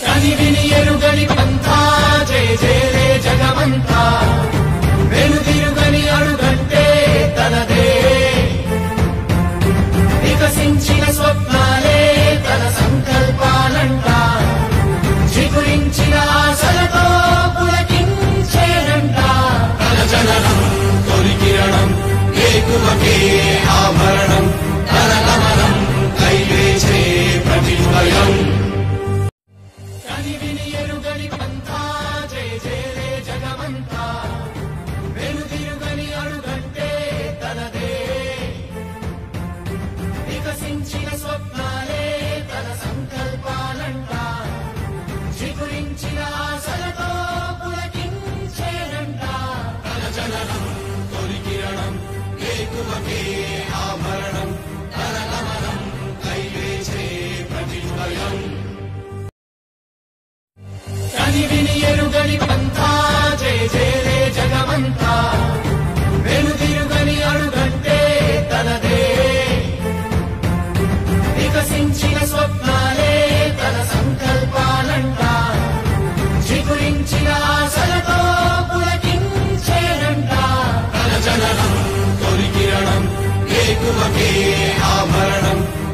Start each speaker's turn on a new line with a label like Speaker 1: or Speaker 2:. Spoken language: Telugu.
Speaker 1: కని విని ఎరుగని పంథా జయ జయలే జగమంతా వెనుదిరుగని అడుగంటే తనదే వికసించిన స్వప్నాలే తన సంకల్పాలంట చిగురించిన ఆశలతో పులకించేనంట తన జననం తొలి కిరణం ఏకువకే ఆభరణం తన గమనం కైలేచే ప్రతిభయం కని విని ఎరుగని పంథా జయ జయలే జగమంతా వెనుదిరుగని అడుగంటే తనదే వికసించిన స్వప్నాలే తన సంకల్పాలంట చిగురించిన ఆశలతో పులకించేనంట తన జననం తొలి కిరణం ఏకువకే ఆభరణం తన గమనం కైలేచే ప్రతిభయం కని విని ఎరుగని పంథా జయ జయలే జగమంతా వెనుదిరుగని అడుగంటే తనదే వికసించిన స్వప్నాలే తన సంకల్పాలంట చిగురించిన ఆశలతో పులకించేనంట తన జననం తొలి కిరణం ఏకువకే ఆభరణం